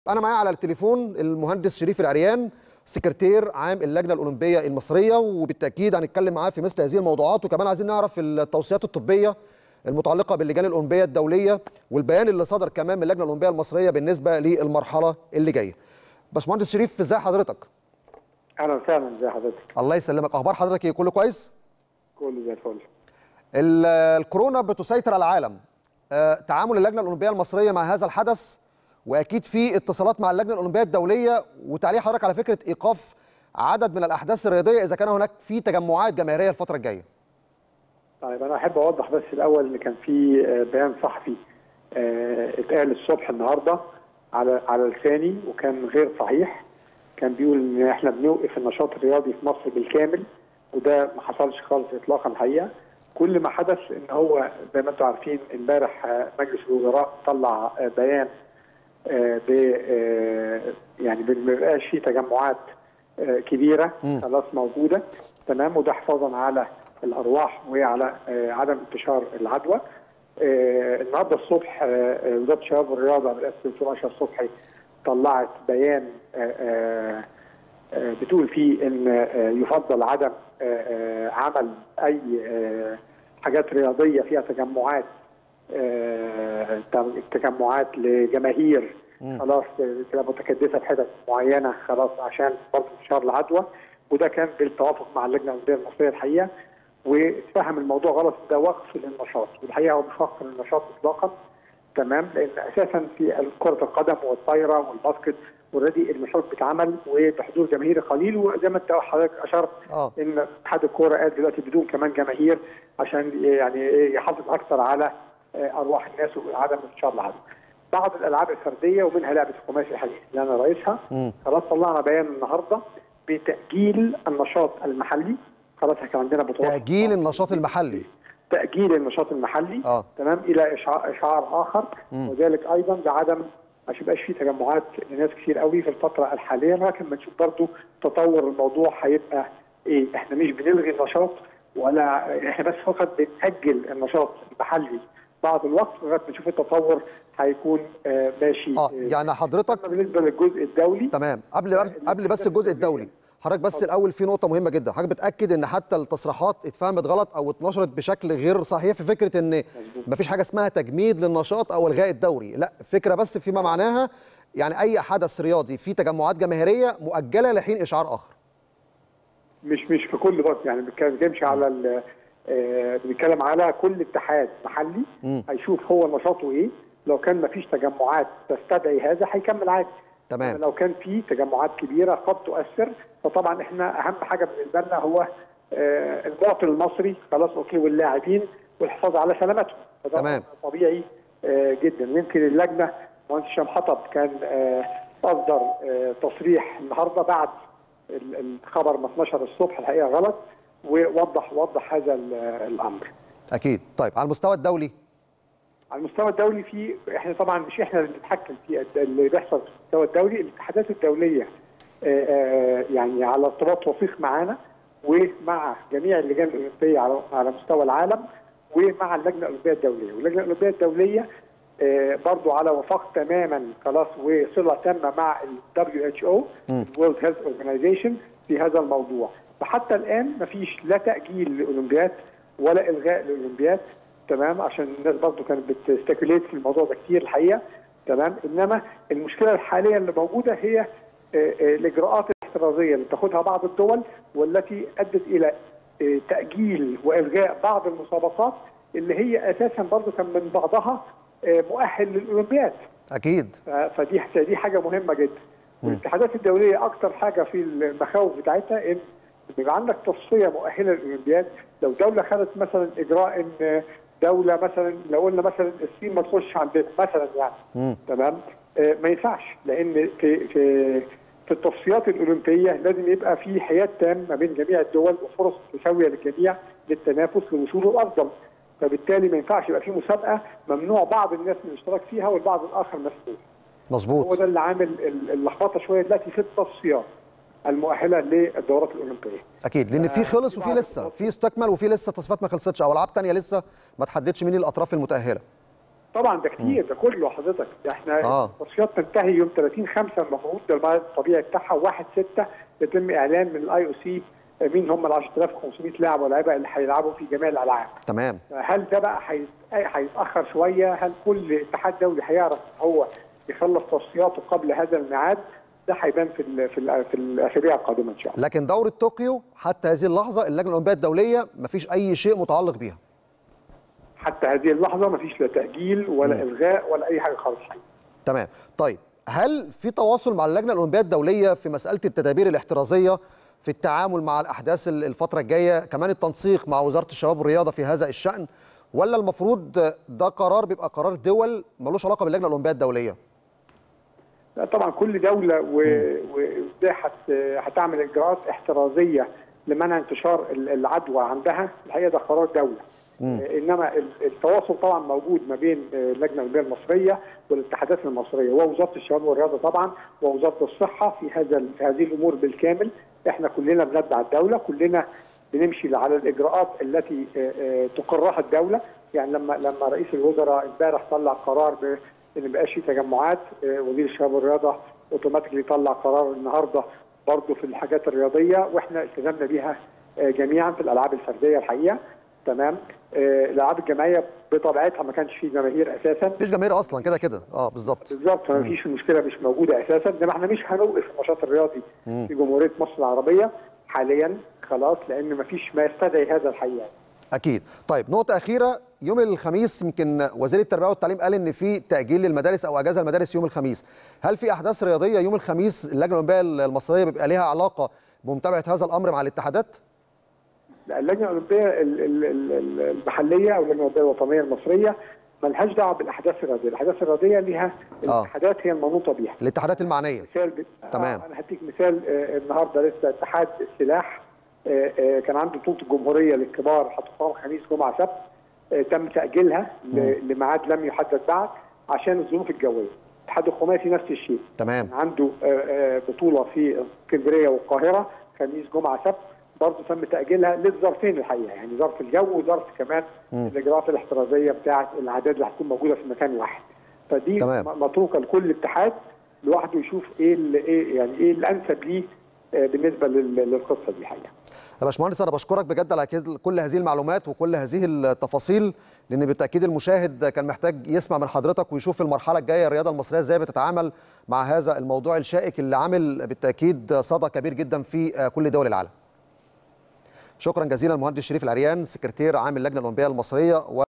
انا معايا على التليفون المهندس شريف العريان سكرتير عام اللجنه الاولمبيه المصريه وبالتاكيد هنتكلم معاه في مثل هذه الموضوعات وكمان عايزين نعرف التوصيات الطبيه المتعلقه باللجان الاولمبيه الدوليه والبيان اللي صدر كمان من اللجنه الاولمبيه المصريه بالنسبه للمرحله اللي جايه. باشمهندس شريف ازي حضرتك؟ اهلا وسهلا ازي حضرتك؟ الله يسلمك اخبار حضرتك ايه كله كويس؟ كله زي الفل. الكورونا بتسيطر على العالم. آه، تعامل اللجنه الاولمبيه المصريه مع هذا الحدث واكيد في اتصالات مع اللجنه الاولمبيه الدوليه وتعليق حضرتك على فكره ايقاف عدد من الاحداث الرياضيه اذا كان هناك في تجمعات جماهيريه الفتره الجايه. طيب انا احب اوضح بس الاول ان كان في بيان صحفي اه اتقال الصبح النهارده على على لساني وكان غير صحيح كان بيقول ان احنا بنوقف النشاط الرياضي في مصر بالكامل وده ما حصلش خالص اطلاقا الحقيقه كل ما حدث ان هو زي ما انتم عارفين امبارح مجلس الوزراء طلع بيان ب يعني ما بيبقاش في تجمعات كبيره خلاص موجوده تمام وده حفاظا على الارواح وعلى عدم انتشار العدوى النهارده الصبح وزاره الشباب والرياضه برئاسه الدكتور اشرف صبحي طلعت بيان بتقول فيه ان يفضل عدم عمل اي حاجات رياضيه فيها تجمعات تجمعات لجماهير خلاص تبقى متكدسه في حتت معينه خلاص عشان برضه انتشار العدوى وده كان بالتوافق مع اللجنه الاولمبيه المصريه الحقيقه واتفهم الموضوع غلط ده وقف للنشاط والحقيقه هو مش وقف للنشاط اطلاقا تمام لان اساسا في كره القدم والطايره والباسكت اوريدي النشاط بيتعمل وبحضور جماهيري قليل وزي ما انت حضرتك اشرت آه. ان اتحاد الكوره قال دلوقتي بدون كمان جماهير عشان يعني يحافظ اكثر على ارواح الناس وعدم انتشار العدوى. بعض الالعاب الفرديه ومنها لعبه الخماسي الحديث اللي انا رئيسها خلاص طلعنا بيان النهارده بتاجيل النشاط المحلي خلاص احنا كان عندنا بطولات تاجيل النشاط المحلي تاجيل النشاط المحلي آه. تمام الى اشعار, إشعار اخر مم. وذلك ايضا بعدم عشان يبقاش في تجمعات لناس كتير قوي في الفتره الحاليه لكن ما نشوف برضه تطور الموضوع هيبقى ايه احنا مش بنلغي النشاط ولا احنا بس فقط بنأجل النشاط المحلي بعض الوقت لغايه ما نشوف التطور هيكون آه ماشي اه يعني حضرتك أما بالنسبه للجزء الدولي تمام قبل قبل بس الجزء الدولي حضرتك بس الاول في نقطه مهمه جدا حضرتك بتاكد ان حتى التصريحات اتفهمت غلط او اتنشرت بشكل غير صحيح في فكره ان مفيش حاجه اسمها تجميد للنشاط او الغاء الدوري لا فكره بس فيما معناها يعني اي حدث رياضي فيه تجمعات جماهيريه مؤجله لحين اشعار اخر مش مش في كل وقت يعني ما بنتكلمش على ال- آه، بنتكلم على كل اتحاد محلي مم. هيشوف هو نشاطه ايه لو كان ما فيش تجمعات تستدعي هذا هيكمل عادي تمام لو كان في تجمعات كبيره قد تؤثر فطبعا احنا اهم حاجه بالنسبه لنا هو آه، المواطن المصري خلاص اوكي واللاعبين والحفاظ على سلامتهم فده تمام. طبيعي آه، جدا ويمكن اللجنه مهندس هشام حطب كان آه، اصدر آه، تصريح النهارده بعد ال- الخبر ما اتنشر الصبح الحقيقه غلط ووضح وضح هذا ال- الامر. اكيد طيب على المستوى الدولي على المستوى الدولي في احنا طبعا مش احنا اللي بنتحكم في الد- اللي بيحصل في المستوى الدولي الاتحادات الدوليه آه، آه، يعني على ارتباط وثيق معانا ومع جميع اللجان الاولمبيه على على مستوى العالم ومع اللجنه الاولمبيه الدوليه واللجنه الاولمبيه الدوليه آه، برضو على وفاق تماما خلاص وصله تامه مع ال WHO World Health Organization في هذا الموضوع فحتى الان مفيش لا تاجيل للاولمبياد ولا الغاء للاولمبياد تمام عشان الناس برضو كانت بتستكوليت في الموضوع ده كتير الحقيقه تمام انما المشكله الحاليه اللي موجوده هي آه، آه، الاجراءات الاحترازيه اللي بتاخدها بعض الدول والتي ادت الى آه، تاجيل والغاء بعض المسابقات اللي هي اساسا برضو كان من بعضها آه، مؤهل للاولمبياد اكيد ف- فدي دي حاجه مهمه جدا والاتحادات الدوليه اكتر حاجه في المخاوف بتاعتها ان بيبقى عندك تصفيه مؤهله للاولمبياد لو دوله خدت مثلا اجراء ان دوله مثلا لو قلنا مثلا الصين ما تخش عندنا مثلا يعني مم. تمام آه، ما ينفعش لان في في في التصفيات الاولمبيه لازم يبقى في حياد تام ما بين جميع الدول وفرص متساويه للجميع للتنافس للوصول الافضل فبالتالي ما ينفعش يبقى في مسابقه ممنوع بعض الناس من الاشتراك فيها والبعض الاخر مسموح هو مظبوط ده اللي عامل ال- اللخبطه شويه دلوقتي في التصفيات المؤهله للدورات الاولمبيه اكيد لان في خلص وفي لسه في استكمل وفي لسه تصفيات ما خلصتش او العاب تانية لسه ما تحددش مين الاطراف المتاهله طبعا ده كتير ده كله حضرتك ده احنا آه. التصفيات تنتهي يوم 30 5 المفروض ده الميعاد الطبيعي بتاعها 1 6 يتم اعلان من الاي او سي مين هم ال 10500 لاعب ولاعيبه اللي هيلعبوا في جميع الالعاب تمام هل ده بقى هيت- هيتاخر شويه هل كل اتحاد دولي هيعرف هو يخلص تصفياته قبل هذا الميعاد ده هيبان في ال في ال في الاسابيع القادمه ان شاء الله لكن دوره طوكيو حتى هذه اللحظه اللجنه الاولمبيه الدوليه مفيش اي شيء متعلق بيها حتى هذه اللحظه ما فيش لا تاجيل ولا الغاء ولا اي حاجه خالص حقيقي. تمام طيب هل في تواصل مع اللجنه الاولمبيه الدوليه في مساله التدابير الاحترازيه في التعامل مع الاحداث ال- الفتره الجايه كمان التنسيق مع وزاره الشباب والرياضه في هذا الشان ولا المفروض ده قرار بيبقى قرار دول ملوش علاقه باللجنه الاولمبيه الدوليه لا طبعا كل دوله و- وده هت- هتعمل اجراءات احترازيه لمنع انتشار ال- العدوى عندها الحقيقه ده قرار دوله آه، انما ال- التواصل طبعا موجود ما بين آه، اللجنه الاولمبيه المصريه والاتحادات المصريه ووزاره الشباب والرياضه طبعا ووزاره الصحه في هذا ال- في هذه الامور بالكامل احنا كلنا بنتبع الدوله كلنا بنمشي على الاجراءات التي آه، آه، تقرها الدوله يعني لما لما رئيس الوزراء امبارح طلع قرار ب- ان ما يبقاش في تجمعات آه، وزير الشباب والرياضه اوتوماتيكلي طلع قرار النهارده برضه في الحاجات الرياضيه واحنا التزمنا بيها آه، جميعا في الالعاب الفرديه الحقيقه تمام آه، الالعاب الجماعيه بطبيعتها ما كانش فيه جماهير اساسا مفيش جماهير اصلا كده كده اه بالظبط بالظبط ما فيش المشكله مش موجوده اساسا انما احنا مش هنوقف النشاط الرياضي في جمهوريه مصر العربيه حاليا خلاص لان ما فيش ما يستدعي هذا الحقيقه اكيد طيب نقطه اخيره يوم الخميس يمكن وزير التربيه والتعليم قال ان في تاجيل للمدارس او اجازه المدارس يوم الخميس هل في احداث رياضيه يوم الخميس اللجنه الاولمبيه المصريه بيبقى ليها علاقه بمتابعه هذا الامر مع الاتحادات لا، اللجنه الاولمبيه ال- ال- ال- ال- المحليه او اللجنه الاولمبيه الوطنيه المصريه ملهاش دعوه بالاحداث الرياضيه، الاحداث الرياضيه ليها الاتحادات هي المنوطه بيها. الاتحادات المعنيه مثال ب... تمام. آه انا هديك مثال آه النهارده لسه اتحاد السلاح آه آه كان عنده بطوله الجمهوريه للكبار هتقام خميس جمعه سبت آه تم تاجيلها ل- لميعاد لم يحدد بعد عشان الظروف الجويه. الاتحاد الخماسي نفس الشيء. تمام عنده آه، آه، بطوله في اسكندريه والقاهره خميس جمعه سبت برضه تم تاجيلها للظرفين الحقيقه يعني ظرف الجو وظرف كمان الاجراءات الاحترازيه بتاعه الاعداد اللي هتكون موجوده في مكان واحد فدي تمام. م- متروكه لكل اتحاد لوحده يشوف ايه اللي ايه يعني ايه الانسب ليه آه، بالنسبه لل- للقصه دي حقيقه يا باشمهندس انا بشكرك بجد على كده- كل هذه المعلومات وكل هذه التفاصيل لان بالتاكيد المشاهد كان محتاج يسمع من حضرتك ويشوف المرحله الجايه الرياضه المصريه ازاي بتتعامل مع هذا الموضوع الشائك اللي عامل بالتاكيد صدى كبير جدا في كل دول العالم. شكرا جزيلا المهندس شريف العريان سكرتير عام اللجنه الاولمبيه المصريه و